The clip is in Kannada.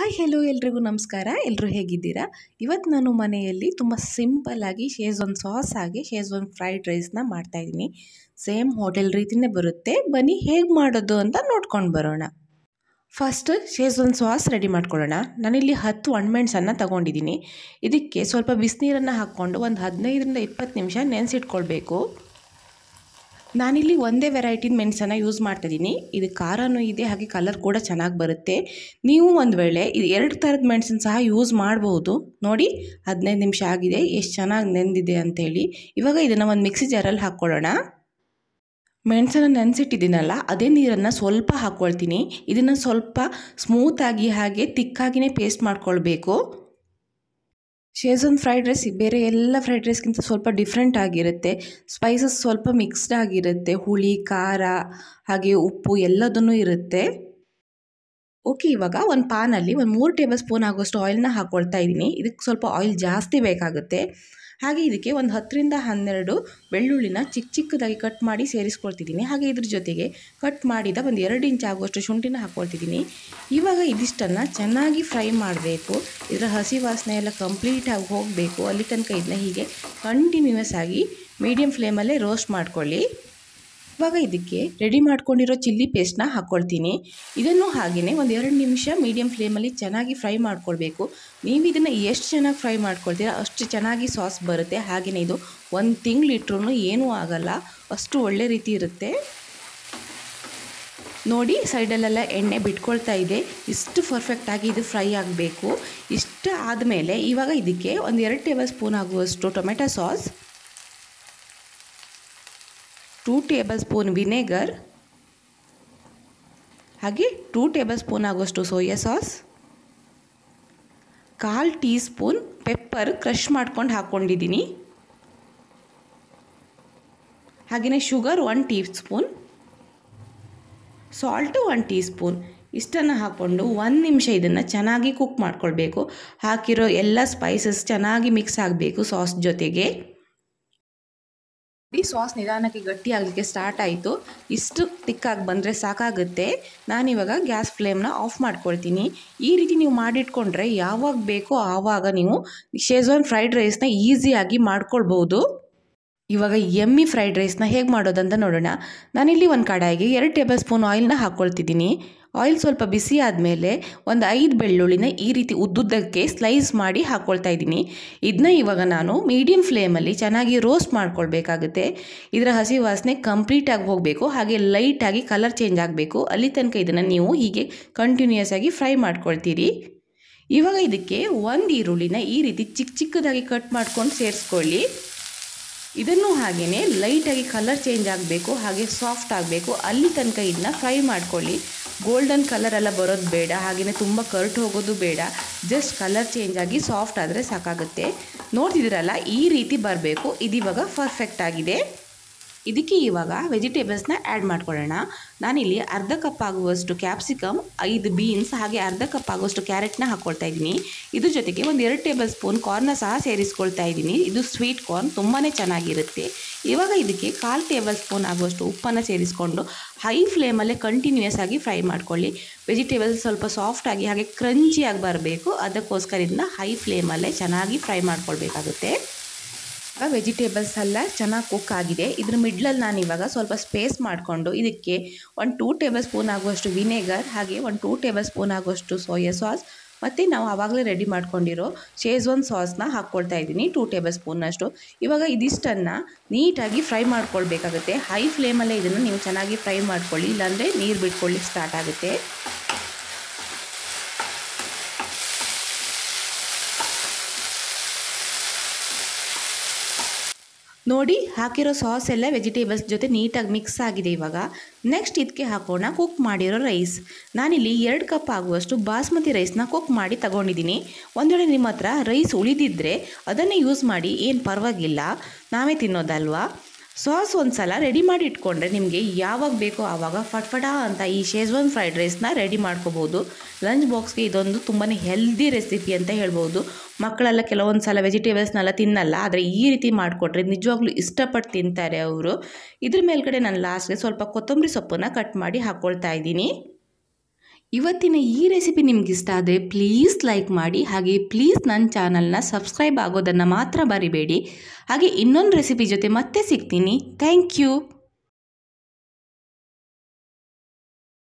ಹಾಯ್ ಹೆಲೋ ಎಲ್ರಿಗೂ ನಮಸ್ಕಾರ ಎಲ್ಲರೂ ಹೇಗಿದ್ದೀರಾ ಇವತ್ತು ನಾನು ಮನೆಯಲ್ಲಿ ತುಂಬ ಸಿಂಪಲ್ಲಾಗಿ ಶೇಝ್ವಾನ್ ಸಾಸ್ ಆಗಿ ಶೇಝ್ವಾನ್ ಫ್ರೈಡ್ ರೈಸ್ನ ಮಾಡ್ತಾಯಿದ್ದೀನಿ ಸೇಮ್ ಹೋಟೆಲ್ ರೀತಿಯೇ ಬರುತ್ತೆ ಬನ್ನಿ ಹೇಗೆ ಮಾಡೋದು ಅಂತ ನೋಡ್ಕೊಂಡು ಬರೋಣ ಫಸ್ಟ್ ಶೇಝ್ವಾನ್ ಸಾಸ್ ರೆಡಿ ಮಾಡ್ಕೊಳ್ಳೋಣ ನಾನಿಲ್ಲಿ ಹತ್ತು ಒಣಮೆಣಸನ್ನು ತಗೊಂಡಿದ್ದೀನಿ ಇದಕ್ಕೆ ಸ್ವಲ್ಪ ಬಿಸಿನೀರನ್ನು ಹಾಕ್ಕೊಂಡು ಒಂದು ಹದಿನೈದರಿಂದ ಇಪ್ಪತ್ತು ನಿಮಿಷ ನೆನೆಸಿಟ್ಕೊಳ್ಬೇಕು ನಾನಿಲ್ಲಿ ಒಂದೇ ವೆರೈಟಿನ ಮೆಣಸನ್ನು ಯೂಸ್ ಮಾಡ್ತಾಯಿದ್ದೀನಿ ಇದು ಖಾರನೂ ಇದೆ ಹಾಗೆ ಕಲರ್ ಕೂಡ ಚೆನ್ನಾಗಿ ಬರುತ್ತೆ ನೀವು ಒಂದು ವೇಳೆ ಇದು ಎರಡು ಥರದ ಮೆಣಸನ್ನು ಸಹ ಯೂಸ್ ಮಾಡ್ಬೋದು ನೋಡಿ ಹದಿನೈದು ನಿಮಿಷ ಆಗಿದೆ ಎಷ್ಟು ಚೆನ್ನಾಗಿ ನೆಂದಿದೆ ಅಂಥೇಳಿ ಇವಾಗ ಇದನ್ನು ಒಂದು ಮಿಕ್ಸಿ ಜಾರಲ್ಲಿ ಹಾಕ್ಕೊಳ್ಳೋಣ ಮೆಣಸನ್ನು ನೆನೆಸಿಟ್ಟಿದ್ದೀನಲ್ಲ ಅದೇ ನೀರನ್ನು ಸ್ವಲ್ಪ ಹಾಕ್ಕೊಳ್ತೀನಿ ಇದನ್ನು ಸ್ವಲ್ಪ ಸ್ಮೂತಾಗಿ ಹಾಗೆ ತಿಕ್ಕಾಗಿಯೇ ಪೇಸ್ಟ್ ಮಾಡ್ಕೊಳ್ಬೇಕು ಶೇಝನ್ ಫ್ರೈಡ್ ರೈಸ್ ಬೇರೆ ಎಲ್ಲ ಫ್ರೈಡ್ ರೈಸ್ಗಿಂತ ಸ್ವಲ್ಪ ಡಿಫ್ರೆಂಟ್ ಆಗಿರುತ್ತೆ ಸ್ಪೈಸಸ್ ಸ್ವಲ್ಪ ಮಿಕ್ಸ್ಡ್ ಆಗಿರುತ್ತೆ ಹುಳಿ ಖಾರ ಹಾಗೆ ಉಪ್ಪು ಎಲ್ಲದನ್ನೂ ಇರುತ್ತೆ ಓಕೆ ಇವಾಗ ಒಂದು ಪಾನಲ್ಲಿ ಒಂದು ಮೂರು ಟೇಬಲ್ ಸ್ಪೂನ್ ಆಗೋಷ್ಟು ಆಯಿಲ್ನ ಹಾಕ್ಕೊಳ್ತಾ ಇದ್ದೀನಿ ಇದಕ್ಕೆ ಸ್ವಲ್ಪ ಆಯಿಲ್ ಜಾಸ್ತಿ ಬೇಕಾಗುತ್ತೆ ಹಾಗೆ ಇದಕ್ಕೆ ಒಂದು ಹತ್ತರಿಂದ ಹನ್ನೆರಡು ಬೆಳ್ಳುಳ್ಳಿನ ಚಿಕ್ಕ ಚಿಕ್ಕದಾಗಿ ಕಟ್ ಮಾಡಿ ಸೇರಿಸ್ಕೊಳ್ತಿದ್ದೀನಿ ಹಾಗೆ ಇದ್ರ ಜೊತೆಗೆ ಕಟ್ ಮಾಡಿದ ಒಂದು ಎರಡು ಇಂಚ್ ಆಗುವಷ್ಟು ಶುಂಠಿನ ಹಾಕ್ಕೊಳ್ತಿದ್ದೀನಿ ಇವಾಗ ಇದಿಷ್ಟನ್ನು ಚೆನ್ನಾಗಿ ಫ್ರೈ ಮಾಡಬೇಕು ಇದರ ಹಸಿ ವಾಸನೆ ಎಲ್ಲ ಕಂಪ್ಲೀಟಾಗಿ ಹೋಗಬೇಕು ಅಲ್ಲಿ ತನಕ ಇದನ್ನ ಹೀಗೆ ಕಂಟಿನ್ಯೂಯಸ್ ಆಗಿ ಮೀಡಿಯಮ್ ಫ್ಲೇಮಲ್ಲೇ ರೋಸ್ಟ್ ಮಾಡ್ಕೊಳ್ಳಿ ಇವಾಗ ಇದಕ್ಕೆ ರೆಡಿ ಮಾಡ್ಕೊಂಡಿರೋ ಚಿಲ್ಲಿ ಪೇಸ್ಟ್ನ ಹಾಕ್ಕೊಳ್ತೀನಿ ಇದನ್ನು ಹಾಗೆಯೇ ಒಂದು ಎರಡು ನಿಮಿಷ ಮೀಡಿಯಮ್ ಫ್ಲೇಮಲ್ಲಿ ಚೆನ್ನಾಗಿ ಫ್ರೈ ಮಾಡ್ಕೊಳ್ಬೇಕು ನೀವು ಇದನ್ನು ಎಷ್ಟು ಚೆನ್ನಾಗಿ ಫ್ರೈ ಮಾಡ್ಕೊಳ್ತೀರಾ ಅಷ್ಟು ಚೆನ್ನಾಗಿ ಸಾಸ್ ಬರುತ್ತೆ ಹಾಗೆಯೇ ಇದು ಒಂದು ತಿಂಗಳಿಟ್ರೂ ಏನೂ ಆಗಲ್ಲ ಅಷ್ಟು ಒಳ್ಳೆ ರೀತಿ ಇರುತ್ತೆ ನೋಡಿ ಸೈಡಲ್ಲೆಲ್ಲ ಎಣ್ಣೆ ಬಿಟ್ಕೊಳ್ತಾ ಇದೆ ಇಷ್ಟು ಪರ್ಫೆಕ್ಟಾಗಿ ಇದು ಫ್ರೈ ಆಗಬೇಕು ಇಷ್ಟು ಆದಮೇಲೆ ಇವಾಗ ಇದಕ್ಕೆ ಒಂದು ಎರಡು ಟೇಬಲ್ ಸ್ಪೂನ್ ಆಗುವಷ್ಟು tomato sauce two tablespoon vinegar ಹಾಗೆ ಟೂ ಟೇಬಲ್ ಸ್ಪೂನ್ ಆಗುವಷ್ಟು ಸೋಯಾ ಸಾಸ್ ಕಾಲು ಟೀ ಸ್ಪೂನ್ ಪೆಪ್ಪರ್ ಕ್ರಷ್ ಮಾಡ್ಕೊಂಡು ಹಾಕ್ಕೊಂಡಿದ್ದೀನಿ ಹಾಗೆಯೇ sugar one teaspoon salt one teaspoon ಇಷ್ಟನ್ನು ಹಾಕ್ಕೊಂಡು ಒಂದು ನಿಮಿಷ ಇದನ್ನು ಚೆನ್ನಾಗಿ ಕುಕ್ ಮಾಡ್ಕೊಳ್ಬೇಕು ಹಾಕಿರೋ ಎಲ್ಲ ಸ್ಪೈಸಸ್ ಚೆನ್ನಾಗಿ ಮಿಕ್ಸ್ ಆಗಬೇಕು ಸಾಸ್ ಜೊತೆಗೆ ಈ ಸಾಸ್ ನಿಧಾನಕ್ಕೆ ಗಟ್ಟಿ ಆಗಲಿಕ್ಕೆ ಸ್ಟಾರ್ಟ್ ಆಯಿತು ಇಷ್ಟು ತಿಕ್ಕಾಗಿ ಬಂದರೆ ಸಾಕಾಗುತ್ತೆ ನಾನಿವಾಗ ಗ್ಯಾಸ್ ಫ್ಲೇಮ್ನ ಆಫ್ ಮಾಡ್ಕೊಳ್ತೀನಿ ಈ ರೀತಿ ನೀವು ಮಾಡಿಟ್ಕೊಂಡ್ರೆ ಯಾವಾಗ ಬೇಕೋ ಆವಾಗ ನೀವು ಶೇಝ್ವಾನ್ ಫ್ರೈಡ್ ರೈಸ್ನ ಈಸಿಯಾಗಿ ಮಾಡ್ಕೊಳ್ಬೋದು ಇವಾಗ ಎಮ್ಮಿ ಫ್ರೈಡ್ ರೈಸ್ನ ಹೇಗೆ ಮಾಡೋದಂತ ನೋಡೋಣ ನಾನಿಲ್ಲಿ ಒಂದು ಕಡಾಯಿಗೆ ಎರಡು ಟೇಬಲ್ ಸ್ಪೂನ್ ಆಯಿಲ್ನ ಹಾಕ್ಕೊಳ್ತಿದ್ದೀನಿ ಆಯಿಲ್ ಸ್ವಲ್ಪ ಬಿಸಿ ಆದಮೇಲೆ ಒಂದು ಐದು ಬೆಳ್ಳುಳ್ಳಿನ ಈ ರೀತಿ ಉದ್ದುದ್ದಕ್ಕೆ ಸ್ಲೈಸ್ ಮಾಡಿ ಹಾಕ್ಕೊಳ್ತಾ ಇದ್ದೀನಿ ಇದನ್ನ ಇವಾಗ ನಾನು ಮೀಡಿಯಮ್ ಫ್ಲೇಮಲ್ಲಿ ಚೆನ್ನಾಗಿ ರೋಸ್ಟ್ ಮಾಡ್ಕೊಳ್ಬೇಕಾಗುತ್ತೆ ಇದರ ಹಸಿ ವಾಸನೆ ಕಂಪ್ಲೀಟಾಗಿ ಹೋಗಬೇಕು ಹಾಗೆ ಲೈಟಾಗಿ ಕಲರ್ ಚೇಂಜ್ ಆಗಬೇಕು ಅಲ್ಲಿ ತನಕ ಇದನ್ನು ನೀವು ಹೀಗೆ ಕಂಟಿನ್ಯೂಯಸ್ ಆಗಿ ಫ್ರೈ ಮಾಡ್ಕೊಳ್ತೀರಿ ಇವಾಗ ಇದಕ್ಕೆ ಒಂದು ಈರುಳ್ಳಿನ ಈ ರೀತಿ ಚಿಕ್ಕ ಚಿಕ್ಕದಾಗಿ ಕಟ್ ಮಾಡ್ಕೊಂಡು ಸೇರಿಸ್ಕೊಳ್ಳಿ ಇದನ್ನು ಹಾಗೆಯೇ ಲೈಟಾಗಿ ಕಲರ್ ಚೇಂಜ್ ಆಗಬೇಕು ಹಾಗೆ ಸಾಫ್ಟ್ ಆಗಬೇಕು ಅಲ್ಲಿ ತನಕ ಇದನ್ನ ಫ್ರೈ ಮಾಡ್ಕೊಳ್ಳಿ ಗೋಲ್ಡನ್ ಕಲರ್ ಎಲ್ಲ ಬರೋದು ಬೇಡ ಹಾಗೆಯೇ ತುಂಬ ಕರ್ಟ್ ಹೋಗೋದು ಬೇಡ ಜಸ್ಟ್ ಕಲರ್ ಚೇಂಜ್ ಆಗಿ ಸಾಫ್ಟ್ ಆದರೆ ಸಾಕಾಗುತ್ತೆ ನೋಡ್ತಿದ್ದೀರಲ್ಲ ಈ ರೀತಿ ಬರಬೇಕು ಇದಿವಾಗ ಪರ್ಫೆಕ್ಟ್ ಆಗಿದೆ ಇದಕ್ಕೆ ಇವಾಗ ವೆಜಿಟೇಬಲ್ಸ್ನ ಆ್ಯಡ್ ಮಾಡ್ಕೊಳ್ಳೋಣ ನಾನಿಲ್ಲಿ ಅರ್ಧ ಕಪ್ ಆಗುವಷ್ಟು ಕ್ಯಾಪ್ಸಿಕಮ್ ಐದು ಬೀನ್ಸ್ ಹಾಗೆ ಅರ್ಧ ಕಪ್ ಆಗುವಷ್ಟು ಕ್ಯಾರೆಟ್ನ ಹಾಕ್ಕೊಳ್ತಾ ಇದ್ದೀನಿ ಇದ್ರ ಜೊತೆಗೆ ಒಂದು ಎರಡು ಟೇಬಲ್ ಸ್ಪೂನ್ ಕಾರ್ನ ಸಹ ಸೇರಿಸ್ಕೊಳ್ತಾ ಇದ್ದೀನಿ ಇದು ಸ್ವೀಟ್ ಕಾರ್ನ್ ತುಂಬಾ ಚೆನ್ನಾಗಿರುತ್ತೆ ಇವಾಗ ಇದಕ್ಕೆ ಕಾಲು ಟೇಬಲ್ ಸ್ಪೂನ್ ಆಗುವಷ್ಟು ಉಪ್ಪನ್ನು ಸೇರಿಸ್ಕೊಂಡು ಹೈ ಫ್ಲೇಮಲ್ಲೇ ಕಂಟಿನ್ಯೂಯಸ್ ಆಗಿ ಫ್ರೈ ಮಾಡ್ಕೊಳ್ಳಿ ವೆಜಿಟೇಬಲ್ಸ್ ಸ್ವಲ್ಪ ಸಾಫ್ಟಾಗಿ ಹಾಗೆ ಕ್ರಂಚಿಯಾಗಿ ಬರಬೇಕು ಅದಕ್ಕೋಸ್ಕರ ಇದನ್ನ ಹೈ ಫ್ಲೇಮಲ್ಲೇ ಚೆನ್ನಾಗಿ ಫ್ರೈ ಮಾಡ್ಕೊಳ್ಬೇಕಾಗುತ್ತೆ ವೆಜಿಟೇಬಲ್ಸ್ ಎಲ್ಲ ಚೆನ್ನಾಗಿ ಕುಕ್ ಆಗಿದೆ ಇದ್ರ ಮಿಡ್ಲಲ್ಲಿ ನಾನು ಇವಾಗ ಸ್ವಲ್ಪ ಸ್ಪೇಸ್ ಮಾಡಿಕೊಂಡು ಇದಕ್ಕೆ ಒಂದು ಟೂ ಟೇಬಲ್ ಸ್ಪೂನ್ ಆಗುವಷ್ಟು ವಿನೆಗರ್ ಹಾಗೆ ಒಂದು ಟೂ ಟೇಬಲ್ ಸ್ಪೂನ್ ಆಗುವಷ್ಟು ಸೋಯಾ ಸಾಸ್ ಮತ್ತು ನಾವು ಆವಾಗಲೇ ರೆಡಿ ಮಾಡ್ಕೊಂಡಿರೋ ಶೇಝ್ವಾನ್ ಸಾಸ್ನ ಹಾಕ್ಕೊಳ್ತಾ ಇದ್ದೀನಿ ಟೂ ಟೇಬಲ್ ಸ್ಪೂನಷ್ಟು ಇವಾಗ ಇದಿಷ್ಟನ್ನು ನೀಟಾಗಿ ಫ್ರೈ ಮಾಡ್ಕೊಳ್ಬೇಕಾಗುತ್ತೆ ಹೈ ಫ್ಲೇಮಲ್ಲೇ ಇದನ್ನು ನೀವು ಚೆನ್ನಾಗಿ ಫ್ರೈ ಮಾಡ್ಕೊಳ್ಳಿ ಇಲ್ಲಾಂದರೆ ನೀರು ಬಿಟ್ಕೊಳ್ಳಿಕ್ಕೆ ಸ್ಟಾರ್ಟ್ ಆಗುತ್ತೆ ನೋಡಿ ಹಾಕಿರೋ ಸಾಸ್ ಎಲ್ಲ ವೆಜಿಟೇಬಲ್ಸ್ ಜೊತೆ ನೀಟಾಗಿ ಮಿಕ್ಸ್ ಆಗಿದೆ ಇವಾಗ ನೆಕ್ಸ್ಟ್ ಇದಕ್ಕೆ ಹಾಕೋಣ ಕುಕ್ ಮಾಡಿರೋ ರೈಸ್ ನಾನಿಲ್ಲಿ ಎರಡು ಕಪ್ ಆಗುವಷ್ಟು ಬಾಸ್ಮತಿ ರೈಸ್ನ ಕುಕ್ ಮಾಡಿ ತಗೊಂಡಿದ್ದೀನಿ ಒಂದು ವೇಳೆ ನಿಮ್ಮ ಹತ್ರ ರೈಸ್ ಉಳಿದಿದ್ದರೆ ಅದನ್ನೇ ಯೂಸ್ ಮಾಡಿ ಏನು ಪರವಾಗಿಲ್ಲ ನಾವೇ ತಿನ್ನೋದಲ್ವಾ ಸಾಸ್ ಒಂದು ಸಲ ರೆಡಿ ಮಾಡಿ ಇಟ್ಕೊಂಡ್ರೆ ನಿಮಗೆ ಯಾವಾಗ ಬೇಕೋ ಆವಾಗ ಫಟ್ಫಟ ಅಂತ ಈ ಶೇಜ್ವಾನ್ ಫ್ರೈಡ್ ರೈಸ್ನ ರೆಡಿ ಮಾಡ್ಕೋಬೋದು ಲಂಚ್ ಬಾಕ್ಸ್ಗೆ ಇದೊಂದು ತುಂಬಾ ಹೆಲ್ದಿ ರೆಸಿಪಿ ಅಂತ ಹೇಳ್ಬೋದು ಮಕ್ಕಳೆಲ್ಲ ಕೆಲವೊಂದು ಸಲ ವೆಜಿಟೇಬಲ್ಸ್ನೆಲ್ಲ ತಿನ್ನಲ್ಲ ಆದರೆ ಈ ರೀತಿ ಮಾಡಿಕೊಟ್ರೆ ನಿಜವಾಗ್ಲೂ ಇಷ್ಟಪಟ್ಟು ತಿಂತಾರೆ ಅವರು ಇದ್ರ ಮೇಲ್ಗಡೆ ನಾನು ಲಾಸ್ಟ್ಗೆ ಸ್ವಲ್ಪ ಕೊತ್ತಂಬರಿ ಸೊಪ್ಪನ್ನು ಕಟ್ ಮಾಡಿ ಹಾಕ್ಕೊಳ್ತಾ ಇದ್ದೀನಿ ಇವತ್ತಿನ ಈ ರೆಸಿಪಿ ನಿಮ್ಗೆ ಇಷ್ಟ ಆದರೆ ಪ್ಲೀಸ್ ಲೈಕ್ ಮಾಡಿ ಹಾಗೆ ಪ್ಲೀಸ್ ನನ್ನ ಚಾನಲ್ನ ಸಬ್ಸ್ಕ್ರೈಬ್ ಆಗೋದನ್ನು ಮಾತ್ರ ಮರಿಬೇಡಿ ಹಾಗೆ ಇನ್ನೊಂದು ರೆಸಿಪಿ ಜೊತೆ ಮತ್ತೆ ಸಿಗ್ತೀನಿ ಥ್ಯಾಂಕ್ ಯು